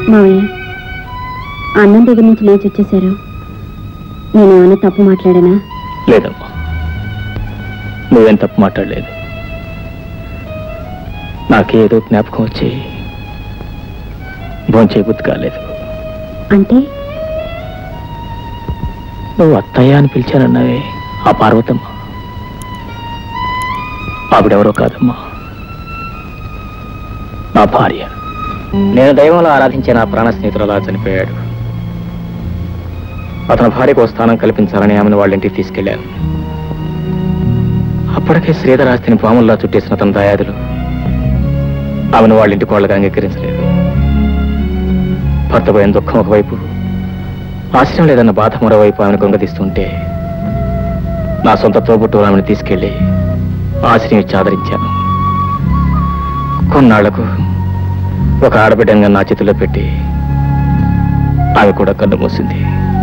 మావయ్య అన్నం దగ్గర నుంచి లేచి వచ్చేసారు నేను ఏమైనా తప్పు మాట్లాడానా లేదమ్మా నువ్వేం తప్పు మాట్లాడలేదు నాకేదో జ్ఞాపకం వచ్చి భోంచేయబుద్ధి కాలేదు అంటే నువ్వు అత్తయ్య అని పిలిచానన్నావే ఆ పార్వతమ్మ ఆవిడెవరో కాదమ్మా నా భార్య నేను దైవంలో ఆరాధించే నా ప్రాణ స్నేహితుడు అలా చనిపోయాడు అతని భార్యకు ఓ స్థానం కల్పించాలని ఆమెను వాళ్ళ ఇంటికి తీసుకెళ్లాను అప్పటికే శ్రీధరాస్తిని పాముల్లా చుట్టేసిన తన దయాదులు ఆమెను వాళ్ళ ఇంటికి వాళ్ళగా అంగీకరించలేదు భర్త పోయిన దుఃఖం ఒకవైపు ఆశ్రయం లేదన్న బాధ మరోవైపు ఆమెను కొంగదీస్తుంటే నా సొంత తోబుట్టు ఆమెను తీసుకెళ్లి ఆశ్రయం ఇచ్చి ఆదరించాను కొన్నాళ్లకు ఒక ఆడబిడ్డంగా నా చేతిలో పెట్టి ఆమె కూడా కన్ను మూసింది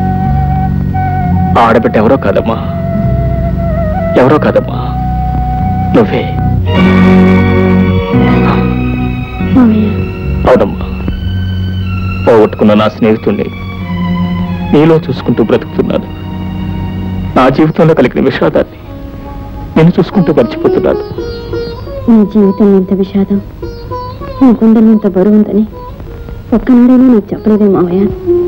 ఆ ఆడబిడ్డ ఎవరో కాదమ్మా ఎవరో కాదమ్మా నువ్వే మావయ్య అవునమ్మా పోగొట్టుకున్న నా స్నేహితుణ్ణి నీలో చూసుకుంటూ బ్రతుకుతున్నాను నా జీవితంలో కలిగిన విషాదాన్ని నేను చూసుకుంటూ మర్చిపోతున్నాను నీ జీవితంలో ఇంత విషాదం నీ గుండెలో ఇంత బరువు ఉందని ఒక్కనాడైనా నాకు చెప్పలేదే మావయ్య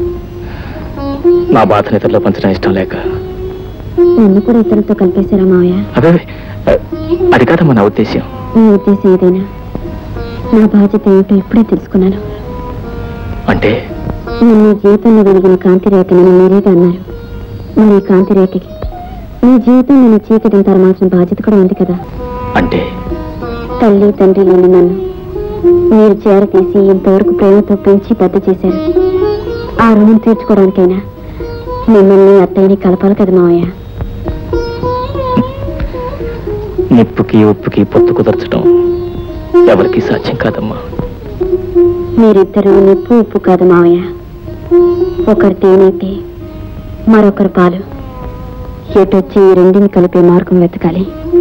నా బాధని ఇతరులో పంచడం ఇష్టం లేక నన్ను కూడా ఇతరులతో కలిపేశారా మావయ్య అదే అది కాదమ్మా నా ఉద్దేశ్యం నీ ఉద్దేశం ఏదైనా నా బాధ్యత ఏమిటో ఇప్పుడే తెలుసుకున్నాను అంటే నేను నీ జీవితంలో వెలిగిన కాంతి రేఖనని మీరేగా అన్నారు మరి ఈ కాంతి రేఖకి నీ జీవితం నేను చీకటిని తరమాల్సిన బాధ్యత కూడా ఉంది కదా అంటే తల్లి తండ్రి లేని నన్ను మీరు చేరతీసి ఇంతవరకు ప్రేమతో పెంచి పెద్ద చేశారు ఆ రుణం తీర్చుకోవడానికైనా మిమ్మల్ని అత్తయ్యని కలపాలి కదా మావయ్య నిప్పుకి ఉప్పుకి పొత్తు కుదర్చడం ఎవరికి సాధ్యం కాదమ్మా మీరిద్దరూ నిప్పు ఉప్పు కాదు మావయ్య ఒకరు తేనైతే మరొకరు పాలు ఎటొచ్చి ఈ రెండిని కలిపే మార్గం వెతకాలి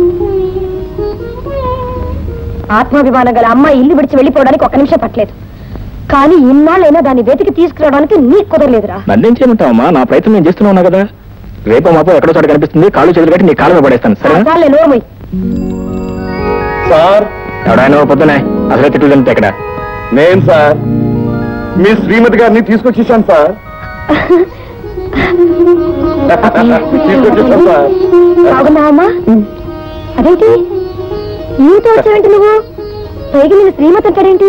ఆత్మాభిమానం గల అమ్మాయి ఇల్లు విడిచి వెళ్ళిపోవడానికి ఒక నిమిషం పట్టలేదు కానీ ఇన్నాళ్ళైనా దాన్ని వెతికి తీసుకురావడానికి నీకు కుదరలేదురా నన్నేం చేయమంటావమ్మా నా ప్రయత్నం నేను చేస్తూనే ఉన్నా కదా రేపు మాపో ఎక్కడో చోట కనిపిస్తుంది కాళ్ళు చేతులు కట్టి నీ కాళ్ళ మీద పడేస్తాను సరే చాలే నోర్మై సార్ ఎవడైనా పొద్దునే అసలు తిట్లు తింటే ఇక్కడ నేను సార్ మీ శ్రీమతి గారిని తీసుకొచ్చేసాను సార్ తీసుకొచ్చేసాను సార్ బాగున్నావమ్మా అదేంటి నీతో వచ్చావేంటి నువ్వు పైకి నేను శ్రీమతి అంటాడేంటి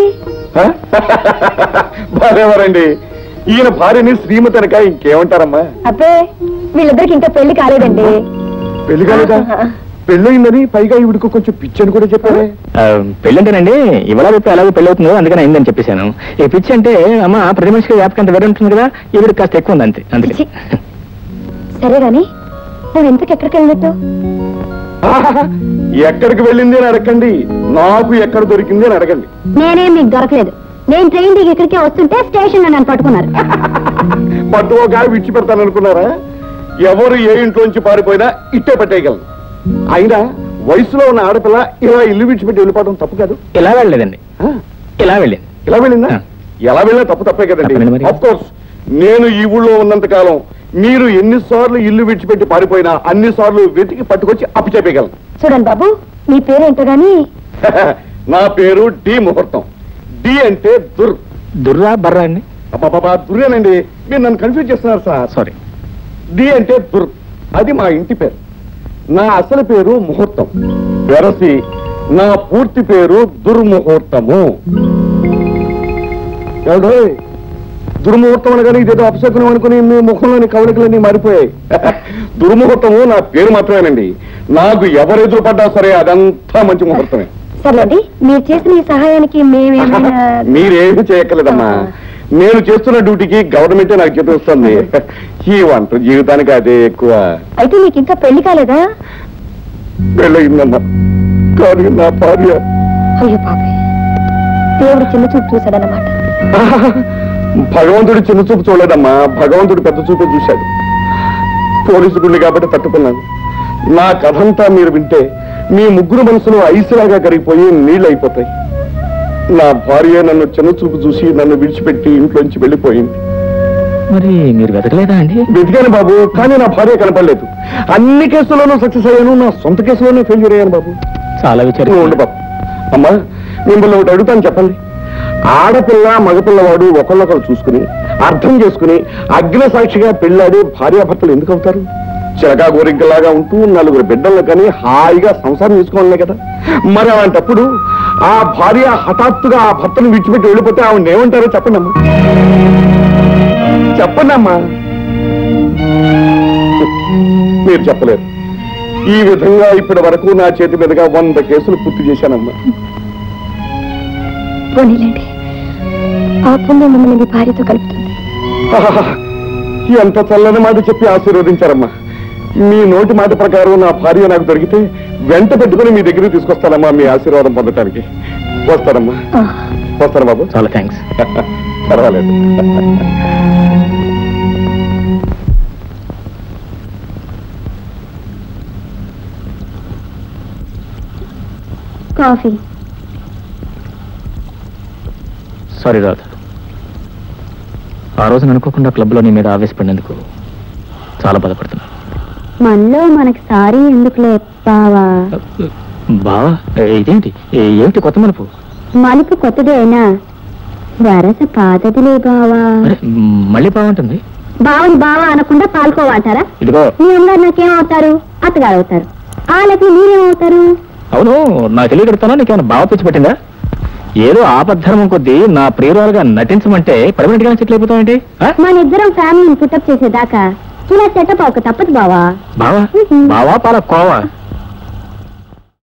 బాగారండి ఈయన భార్యని శ్రీమతి అనక ఇంకేమంటారమ్మా అబ్బే వీళ్ళిద్దరికి ఇంకా పెళ్లి కాలేదండి పెళ్లి కాలేదా పెళ్ళయిందని పైగా ఈవిడికి కొంచెం పిచ్చని కూడా చెప్పారే పెళ్ళంటేనండి ఇవాళ రేపు ఎలాగో పెళ్ళి అవుతుందో అందుకని అయిందని చెప్పేశాను ఈ పిచ్చి అంటే అమ్మ ప్రతి మనిషికి వ్యాపకం అంత వేరే ఉంటుంది కదా ఈవిడ కాస్త ఎక్కువ ఉంది అంతే అందుకే ఛీ. సరే గాని నువ్వు ఇంతకు ఎక్కడికి వెళ్ళినట్టు ఆహాహా, ఎక్కడికి వెళ్ళింది అని అడగండి నాకు ఎక్కడ దొరికింది అని అడగండి నేనేం మీకు దొరకలేదు నేను ట్రైన్ దిగి ఇక్కడికే వస్తుంటే స్టేషన్ లో నన్ను పట్టుకున్నారు పట్టు ఒక గాలి విడిచి పెడతాను అనుకున్నారా ఎవరు ఏ ఇంట్లోంచి పారిపోయినా ఇట్టే పట్టేయగలను అయినా వయసులో ఉన్న ఆడపిల్ల ఇలా ఇల్లు విడిచిపెట్టి వెళ్ళిపోవడం తప్పు కాదు ఇలా వెళ్ళలేదండి ఆ, ఇలా వెళ్ళింది ఇలా వెళ్ళిందా ఆ. ఎలా వెళ్ళినా తప్పు తప్పే కదండి తప్పేనండి మరి. ఆఫ్ కోర్స్ నేను ఈ ఊళ్ళో ఉన్నంత కాలం మీరు ఎన్నిసార్లు ఇల్లు విడిచిపెట్టి పారిపోయినా అన్ని సార్లు వెతికి పట్టుకొచ్చి అప్పు చెప్పగలను చూడండి బాబు మీ పేరేంటో గాని నా పేరు డి ముహూర్తం డి అంటే దుర్ దుర్రా బర్రా అండి అబ్బాబా దుర్రేనండి మీరు నన్ను కన్ఫ్యూజ్ చేస్తున్నారు సార్ సారీ డి అంటే దుర్ అది మా ఇంటి పేరు నా అసలు పేరు ముహూర్తం వెరసి నా పూర్తి పేరు దుర్ముహూర్తము ఏడోయ్, దుర్ముహూర్తం అనగానే ఇదేదో అపశకునం అనుకుని మీ ముఖంలోని కవలికలన్నీ మారిపోయాయి దుర్ముహూర్తము నా పేరు మాత్రమేనండి నాకు ఎవరు ఎదురుపడ్డా సరే అదంతా మంచి ముహూర్తమే సర్లేండి మీరు చేసిన ఈ సహాయానికి మేమేమైనా మీరేమి చేయక్కర్లేదమ్మా నేను చేస్తున్న డ్యూటీకి గవర్నమెంటే నాకు చెప్పిస్తుంది ఈ వంట జీవితానికి అదే ఎక్కువ అయితే మీకు ఇంకా పెళ్లి కాలేదా పెళ్ళయిందమ్మా కానీ నా భార్య అయ్యో పాపే దేవుడు చిన్న చూపు చూశాడన్నమాట భగవంతుడు చిన్న చూపు చూడలేదమ్మా భగవంతుడు పెద్ద చూపే చూశాడు పోలీసు గుండె కాబట్టి తట్టుకున్నాను నా కథంతా మీరు వింటే మీ ముగ్గురు మనసులు ఐసులాగా కరిగిపోయి నీళ్ళు అయిపోతాయి నా భార్య నన్ను చిన్న చూపు చూసి నన్ను విడిచిపెట్టి ఇంట్లోంచి వెళ్ళిపోయింది మరి మీరు వెతకలేదా అండి వెతికాను బాబు కానీ నా భార్య కనపడలేదు అన్ని కేసుల్లోనూ సక్సెస్ అయ్యాను నా సొంత కేసులోనే ఫెయిల్యూర్ అయ్యాను బాబు చాలా నువ్వు విచారం ఉండు బాబు అమ్మా మిమ్మల్ని ఒకటి అడుగుతాను చెప్పండి ఆడపిల్ల మగపిల్లవాడు ఒకళ్ళొకరు చూసుకుని అర్థం చేసుకుని అగ్న సాక్షిగా పెళ్ళాడి భార్యాభర్తలు ఎందుకు అవుతారు చిలకా గోరింకలాగా ఉంటూ నలుగురు బిడ్డలను కానీ హాయిగా సంసారం చేసుకోవాలనే కదా మరి అలాంటప్పుడు ఆ భార్య హఠాత్తుగా ఆ భర్తను విడిచిపెట్టి వెళ్ళిపోతే ఆవిడ ఏమంటారో చెప్పండి అమ్మా చెప్పండి అమ్మా మీరు చెప్పలేరు ఈ విధంగా ఇప్పటి వరకు నా చేతి మీదుగా వంద కేసులు పూర్తి చేశానమ్మా పోనీలేండి ఆ పుణ్యం మిమ్మల్ని మీ భార్యతో కలుపుతుంది ఆహాహా, ఎంత చల్లని మాట చెప్పి ఆశీర్వదించారమ్మా మీ నోటి మాట ప్రకారం నా భార్య నాకు దొరికితే వెంట పెట్టుకుని మీ దగ్గరికి తీసుకొస్తానమ్మా మీ ఆశీర్వాదం పొందటానికి వస్తానమ్మా ఆ, వస్తాను బాబు చాలా థ్యాంక్స్ పర్వాలేదు కాఫీ సారీ రాధ ఆ రోజు అనుకోకుండా క్లబ్లో నీ మీద ఆవేశపడినందుకు చాలా బాధపడుతున్నాను మనలో మనకి సారీ ఎందుకులే బావా బావా ఇదేంటి ఏ- ఏమిటి కొత్త మలుపు మలుపు కొత్తదే అయినా వరస పాతదిలే బావా అరే, మ్, మళ్ళీ బాగుంటుంది బావని బావా అనకుండా పాల్కోవాటారా ఇదిగో మీ అమ్మగారు నాకేమవుతారు అత్తగారు అవుతారు వాళ్ళకి మీరేమవుతారు అవును నా తెలియగడుతున్నా నీకేమైనా బావ పిచ్చి పట్టిందా ఏదో ఆపద్ధర్మం కొద్దీ నా ప్రియురాలుగా నటించమంటే పర్మనెంట్ గా సెటిల్ అయిపోతావేంటి ఆ? మన ఇద్దరం ఫ్యామిలీని పుట్టప్ చేసేదాకా ఇలా సెటప్ అవక తప్పదు బావా బావా బావా పాల కోవా